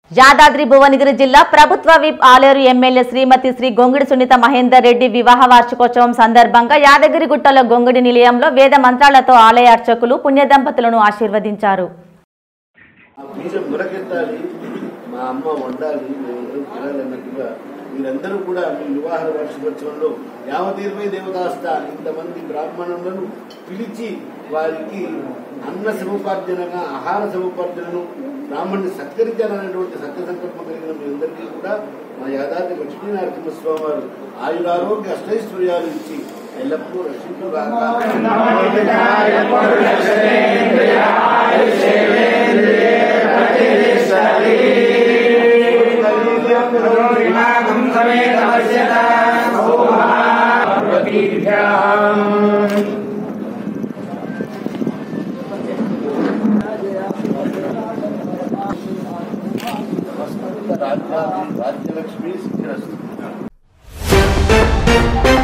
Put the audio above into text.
యాదాద్రి భువనగిరి జిల్లా ప్రభుత్వ whip Aleru MLA Srimati Sri Gongidi Sunitha Mahender Reddy వివాహ వార్షికోత్సవం సందర్భంగా యాదగిరిగుట్టలో గొంగిడి నిలయంలో వేద మంత్రాలతో ఆలయ అర్చకులు పుణ్య దంపతులను ఆశీర్వదించారు ఆ బీజం మొలకెత్తాలి మా అమ్మ వండాలి మేమందరం తినాలన్నట్టుగా మీరందరూ కూడా మీ వివాహ వార్షికోత్సవంలో యావతీర్మై దేవతాస్థ ఇంతమంది బ్రాహ్మణులను పిలిచి వారికి అన్న సముపార్జనగా ఆహార సముపార్జనను బ్రాహ్మణ్ణి సత్కరించాలనేటువంటి సత్య సంకల్పం కలిగిన మీ అందరికీ కూడా మా యాదాద్రి లక్ష్మీ నరసింహస్వామి వారు ఆయురారోగ్య అష్టైశ్వర్యాలు ఇచ్చి ఎల్లప్పుడూ రక్షించుగాక రాజ్యాది రాజ్యలక్ష్మి సిద్ధిరస్తు